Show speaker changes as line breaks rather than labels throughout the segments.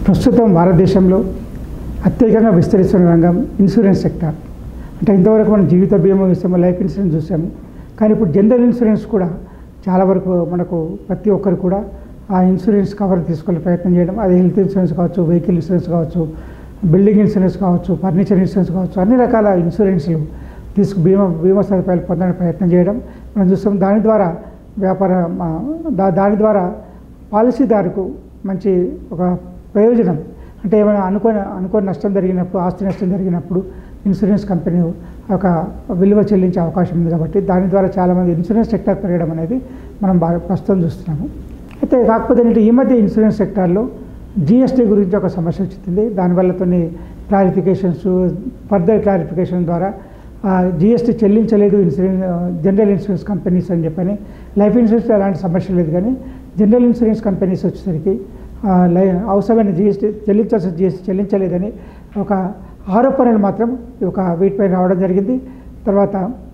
ప్రస్తుతం భారతదేశంలో అత్యధికంగా విస్తరిస్తున్న రంగం ఇన్సూరెన్స్ సెక్టార్ అంటే ఇంతవరకు మనం జీవిత బీమా చూసాము లైఫ్ ఇన్సూరెన్స్ చూసాము కానీ ఇప్పుడు జనరల్ ఇన్సూరెన్స్ కూడా చాలా వరకు మనకు ప్రతి ఒక్కరు కూడా ఆ ఇన్సూరెన్స్ కవర్ తీసుకునే ప్రయత్నం చేయడం అది హెల్త్ ఇన్సూరెన్స్ కావచ్చు వెహికల్ ఇన్సూరెన్స్ కావచ్చు బిల్డింగ్ ఇన్సూరెన్స్ కావచ్చు ఫర్నిచర్ ఇన్సూరెన్స్ కావచ్చు అన్ని రకాల ఇన్సూరెన్స్లు తీసుకు బీమా బీమా సదుపాయాలు పొందడానికి ప్రయత్నం చేయడం మనం చూస్తాం దాని ద్వారా వ్యాపార ఆ, దా దాని ద్వారా పాలసీదారుకు మంచి ఒక ప్రయోజనం అంటే ఏమైనా అనుకోని అనుకోని నష్టం జరిగినప్పుడు ఆస్తి నష్టం జరిగినప్పుడు ఇన్సూరెన్స్ కంపెనీ ఒక విలువ చెల్లించే అవకాశం ఉంది కాబట్టి దాని ద్వారా చాలామంది ఇన్సూరెన్స్ సెక్టర్ పెరగడం అనేది మనం బాగా ప్రస్తుతం చూస్తున్నాము అయితే కాకపోతే ఏంటంటే ఈ మధ్య ఇన్సూరెన్స్ సెక్టార్లో జిఎస్టీ గురించి ఒక సమస్య వచ్చింది దానివల్ల కొన్ని క్లారిఫికేషన్స్ ఫర్దర్ క్లారిఫికేషన్ ద్వారా జిఎస్టీ చెల్లించలేదు ఇన్సూరెన్స్ జనరల్ ఇన్సూరెన్స్ కంపెనీస్ అని చెప్పని లైఫ్ ఇన్సూరెన్స్ అలాంటి సమస్య లేదు కానీ జనరల్ ఇన్సూరెన్స్ కంపెనీస్ వచ్చేసరికి ఆ, లై అవసరమైన జిఎస్టీ చెల్లించాల్సిన జిఎస్టీ చెల్లించలేదని ఒక ఆరోపణలు మాత్రం ఒక వీటిపై రావడం జరిగింది తర్వాత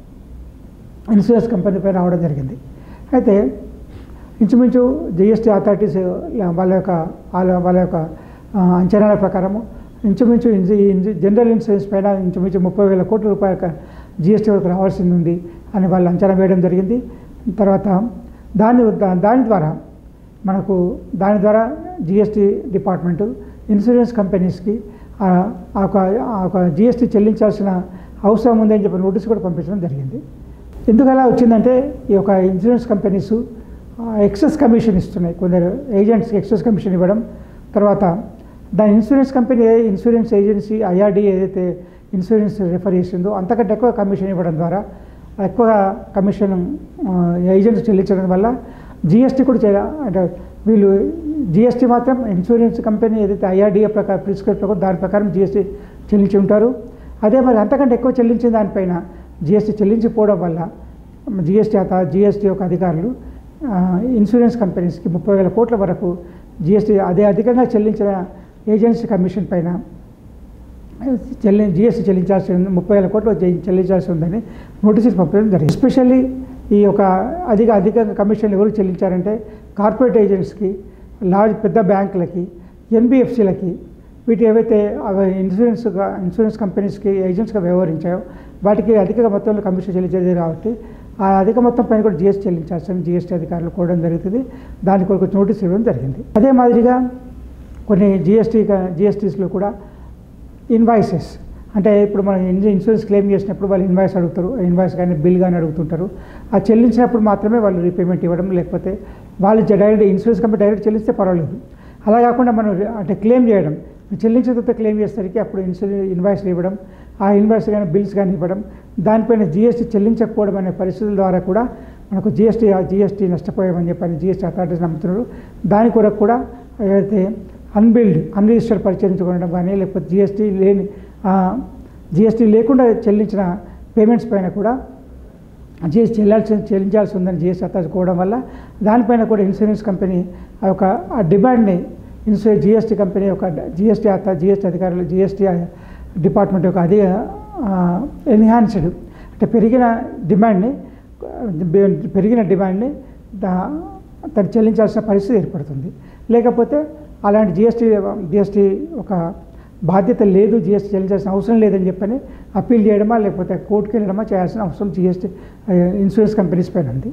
ఇన్సూరెన్స్ కంపెనీపై రావడం జరిగింది అయితే ఇంచుమించు జిఎస్టీ అథారిటీస్ వాళ్ళ యొక్క వాళ్ళ వాళ్ళ యొక్క ఆ, అంచనాల ప్రకారము ఇంచుమించు ఇన్సూ- ఇన్సూ- జనరల్ ఇన్సూరెన్స్ పైన ఇంచుమించు ముప్పై వేల కోట్ల రూపాయల జిఎస్టీ వరకు రావాల్సింది ఉంది అని వాళ్ళు అంచనా వేయడం జరిగింది తర్వాత దాని దా- దాని ద్వారా మనకు దాని ద్వారా జిఎస్టీ డిపార్ట్మెంటు ఇన్సూరెన్స్ కంపెనీస్కి ఆ ఆ ఒక ఆ ఒక జిఎస్టీ చెల్లించాల్సిన అవసరం ఉందని చెప్పి నోటీస్ కూడా పంపించడం జరిగింది ఎందుకు అలా వచ్చిందంటే ఈ యొక్క ఇన్సూరెన్స్ కంపెనీస్ ఎక్సెస్ కమిషన్ ఇస్తున్నాయి కొందరు ఏజెంట్స్కి ఎక్సెస్ కమిషన్ ఇవ్వడం తర్వాత దాని ఇన్సూరెన్స్ కంపెనీ ఏ ఇన్సూరెన్స్ ఏజెన్సీ ఐఆర్డీ ఏదైతే ఇన్సూరెన్స్ రెఫర్ చేసిందో అంతకంటే ఎక్కువ కమిషన్ ఇవ్వడం ద్వారా ఎక్కువ కమిషన్ ఏజెంట్స్ చెల్లించడం వల్ల జిఎస్టీ కూడా చేయ అంటే వీళ్ళు జిఎస్టీ మాత్రం ఇన్సూరెన్స్ కంపెనీ ఏదైతే ఐఆర్డీఏ ప్రకారం ప్రిస్క్రిప్ట్ ప్రకారం దాని ప్రకారం జిఎస్టీ చెల్లించి ఉంటారు అదే మరి అంతకంటే ఎక్కువ చెల్లించిన దానిపైన జిఎస్టీ చెల్లించిపోవడం వల్ల జిఎస్టీ అత జిఎస్టీ యొక్క అధికారులు ఆ, ఇన్సూరెన్స్ కంపెనీస్కి ముప్పై వేల కోట్ల వరకు జిఎస్టీ అదే అధికంగా చెల్లించిన ఏజెన్సీ కమిషన్ పైన చెల్లి జిఎస్టీ చెల్లించాల్సి ఉంది ముప్పై వేల కోట్లు చెల్లి- చెల్లించాల్సి ఉందని నోటీసులు పంపడం జరిగింది ఎస్పెషల్లీ ఈ యొక్క అధిక అధికంగా కమిషన్లు ఎవరు చెల్లించారంటే కార్పొరేట్ ఏజెంట్స్కి లార్జ్ పెద్ద బ్యాంకులకి ఎన్బిఎఫ్సిలకి వీటి ఏవైతే అవి ఇన్సూరెన్స్ ఇన్సూరెన్స్ కంపెనీస్కి ఏజెంట్స్గా వ్యవహరించాయో వాటికి అధిక మొత్తంలో కమిషన్ చెల్లించేది కాబట్టి ఆ అధిక మొత్తం పైన కూడా జిఎస్టీ చెల్లించాల్సిన జిఎస్టీ అధికారులు కోవడం జరుగుతుంది దానికి ఒక నోటీస్ ఇవ్వడం జరిగింది అదే మాదిరిగా కొన్ని జిఎస్టీ జిఎస్టీస్లో కూడా ఇన్వాయిసెస్ అంటే ఇప్పుడు మనం ఇన్- ఇన్సూరెన్స్ క్లెయిమ్ చేసినప్పుడు వాళ్ళు ఇన్వాయిస్ అడుగుతారు ఇన్వాయిస్ కానీ బిల్ కానీ అడుగుతుంటారు ఆ చెల్లించినప్పుడు మాత్రమే వాళ్ళు రీపేమెంట్ ఇవ్వడం లేకపోతే వాళ్ళు జ- డైరెక్ట్ ఇన్సూరెన్స్ కంపెనీ డైరెక్ట్ చెల్లిస్తే పర్వాలేదు అలా కాకుండా మనం రి- అంటే క్లెయిమ్ చేయడం చెల్లించిన తర్వాత క్లెయిమ్ చేసేసరికి అప్పుడు ఇన్సూరెన్స్ ఇన్వాయిస్లు ఇవ్వడం ఆ ఇన్వాయిస్ కానీ బిల్స్ కానీ ఇవ్వడం దానిపైన జిఎస్టీ చెల్లించకపోవడం అనే పరిస్థితుల ద్వారా కూడా మనకు జిఎస్టీ జిఎస్టీ నష్టపోయామని చెప్పని జిఎస్టీ అథారిటీస్ నమ్ముతున్నారు దాని కొరకు కూడా ఏదైతే అన్బిల్డ్ అన్రిజిస్టర్డ్ పరిచయించుకోవడం కానీ లేకపోతే జిఎస్టీ లేని జిఎస్టీ లేకుండా చెల్లించిన పేమెంట్స్ పైన కూడా జిఎస్టీ చెల్లాల్సి చెల్లించాల్సి ఉందని జిఎస్టీ అత్తాచుకోవడం వల్ల దానిపైన కూడా ఇన్సూరెన్స్ కంపెనీ ఆ యొక్క ఆ డిమాండ్ని ఇన్సూరెన్స్ జిఎస్టీ కంపెనీ యొక్క జిఎస్టీ అత్త జిఎస్టీ అధికారులు జిఎస్టీ డిపార్ట్మెంట్ యొక్క అధిక ఎన్హాన్స్డ్ అంటే పెరిగిన డిమాండ్ని పెరిగిన డిమాండ్ని దా తను చెల్లించాల్సిన పరిస్థితి ఏర్పడుతుంది లేకపోతే అలాంటి జిఎస్టీ జిఎస్టీ ఒక బాధ్యత లేదు జిఎస్టీ చెల్లించాల్సిన అవసరం లేదని చెప్పని అప్పీల్ చేయడమా లేకపోతే కోర్టుకి వెళ్ళడమా చేయాల్సిన అవసరం జిఎస్టీ ఇన్సూరెన్స్ కంపెనీస్ పైన ఉంది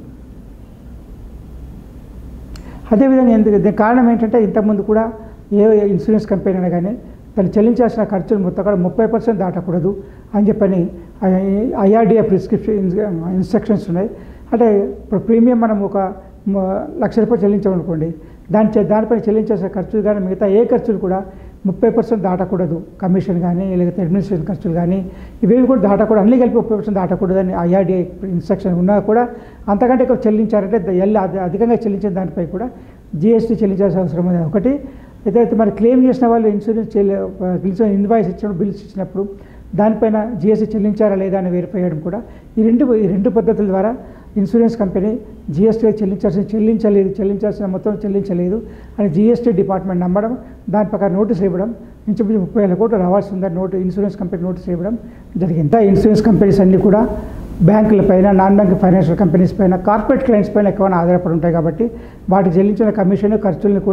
అదేవిధంగా ఎందుకు దీనికి కారణం ఏంటంటే ఇంతకుముందు కూడా ఏ ఇన్సూరెన్స్ కంపెనీ అయినా కానీ తను చెల్లించాల్సిన ఖర్చులు మొత్తం కూడా ముప్పై పర్సెంట్ దాటకూడదు అని చెప్పని ఐఆర్డిఏ ప్రిస్క్రిప్షన్ ఇన్స్ట్రక్షన్స్ ఉన్నాయి అంటే ఇప్పుడు ప్రీమియం మనం ఒక మ- లక్ష రూపాయలు చెల్లించామనుకోండి దాని చే- దానిపైన చెల్లించాల్సిన ఖర్చులు కానీ మిగతా ఏ ఖర్చులు కూడా ముప్పై పర్సెంట్ దాటకూడదు కమిషన్ కానీ లేకపోతే అడ్మినిస్ట్రేషన్ ఖర్చులు కానీ ఇవేవి కూడా దాటకూడదు అన్ని కలిపి ముప్పై పర్సెంట్ దాటకూడదని ఐఆర్డిఐ ఇన్స్ట్రక్షన్ ఉన్నా కూడా అంతకంటే ఎక్కువ చెల్లించారంటే ద- ఎల్ అధి- అధికంగా చెల్లించిన దానిపై కూడా జిఎస్టీ చెల్లించాల్సిన అవసరం ఉంది ఒకటి ఏదైతే మరి క్లెయిమ్ చేసిన వాళ్ళు ఇన్సూరెన్స్ చెల్లి ఇన్సూరెన్స్ ఇన్వాయిస్ ఇచ్చినప్పుడు బిల్స్ ఇచ్చినప్పుడు దానిపైన జిఎస్టీ చెల్లించారా లేదా అని వెరిఫై చేయడం కూడా ఈ రెండు ఈ రెండు పద్ధతుల ద్వారా ఇన్సూరెన్స్ కంపెనీ జిఎస్టీ చెల్లించాల్సిన చెల్లించలేదు చెల్లించాల్సిన మొత్తం చెల్లించలేదు అని జిఎస్టీ డిపార్ట్మెంట్ నమ్మడం దాని ప్రకారం నోటీస్ ఇవ్వడం ఇంచుమించు ముప్పై వేల కోట్లు రావాల్సి ఉందని నోటు ఇన్సూరెన్స్ కంపెనీ నోటీస్ ఇవ్వడం జరిగింది ఆ ఇన్సూరెన్స్ కంపెనీస్ అన్నీ కూడా బ్యాంకుల పైన నాన్ బ్యాంక్ ఫైనాన్షియల్ కంపెనీస్ పైన కార్పొరేట్ క్లయింట్స్ పైన ఎక్కువ ఆధారపడి ఉంటాయి కాబట్టి వాటికి చెల్లించిన కమిషన్ ఖర్చులను కూడా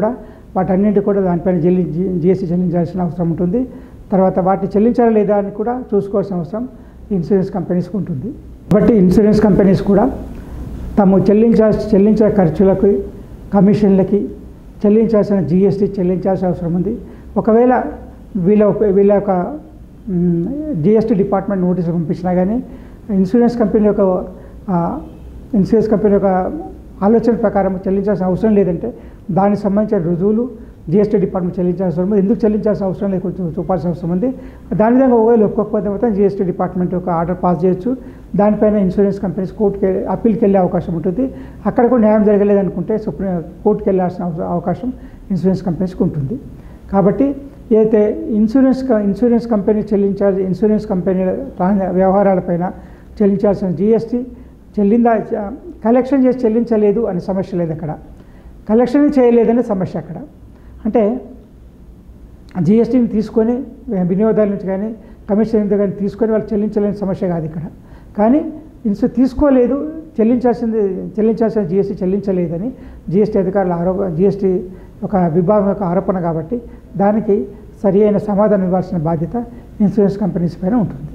వాటన్నింటి కూడా దానిపైన చెల్లి జిఎస్టీ చెల్లించాల్సిన అవసరం ఉంటుంది తర్వాత వాటిని చెల్లించాలా లేదా అని కూడా చూసుకోవాల్సిన అవసరం ఇన్సూరెన్స్ కంపెనీస్కి ఉంటుంది కాబట్టి ఇన్సూరెన్స్ కంపెనీస్ కూడా తాము చెల్లించాల్సి చెల్లించే ఖర్చులకి కమిషన్లకి చెల్లించాల్సిన జిఎస్టీ చెల్లించాల్సిన అవసరం ఉంది ఒకవేళ వీళ్ళ వీళ్ళ యొక్క జిఎస్టీ డిపార్ట్మెంట్ నోటీసులు పంపించినా కానీ ఇన్సూరెన్స్ కంపెనీ యొక్క ఆ, ఇన్సూరెన్స్ కంపెనీ యొక్క ఆలోచన ప్రకారం చెల్లించాల్సిన అవసరం లేదంటే దానికి సంబంధించిన రుజువులు జిఎస్టీ డిపార్ట్మెంట్ చెల్లించాల్సిన అవసరం ఉంది ఎందుకు చెల్లించాల్సిన అవసరం లేదు కొంచెం చూపాల్సిన అవసరం ఉంది దాని విధంగా ఒకవేళ ఒప్పుకోకపోతే మాత్రం జిఎస్టీ డిపార్ట్మెంట్ ఒక ఆర్డర్ పాస్ చేయొచ్చు దానిపైన ఇన్సూరెన్స్ కంపెనీస్ కోర్టుకి అప్పీల్కి వెళ్ళే అవకాశం ఉంటుంది అక్కడ కూడా న్యాయం జరగలేదు అనుకుంటే సుప్రీం కోర్టుకి వెళ్ళాల్సిన అవస- అవకాశం ఇన్సూరెన్స్ కంపెనీస్కి ఉంటుంది కాబట్టి ఏదైతే ఇన్సూరెన్స్ క- ఇన్సూరెన్స్ కంపెనీ చెల్లించాల్సి ఇన్సూరెన్స్ కంపెనీ ట్రాన్- వ్యవహారాలపైన చెల్లించాల్సిన జిఎస్టీ చెల్లిందా చ- కలెక్షన్ చేసి చెల్లించలేదు అనే సమస్య లేదు అక్కడ కలెక్షన్ చేయలేదనే సమస్య అక్కడ అంటే జిఎస్టీని తీసుకొని వినియోగదారుల నుంచి కానీ కమిషన్ నుంచి కానీ తీసుకొని వాళ్ళు చెల్లించలేని సమస్య కాదు ఇక్కడ కానీ ఇన్సూ తీసుకోలేదు చెల్లించాల్సింది చెల్లించాల్సిన జిఎస్టీ చెల్లించలేదని జిఎస్టీ అధికారుల ఆరోపణ జిఎస్టీ ఒక విభాగం యొక్క ఆరోపణ కాబట్టి దానికి సరి అయిన సమాధానం ఇవ్వాల్సిన బాధ్యత ఇన్సూరెన్స్ కంపెనీస్ పైన ఉంటుంది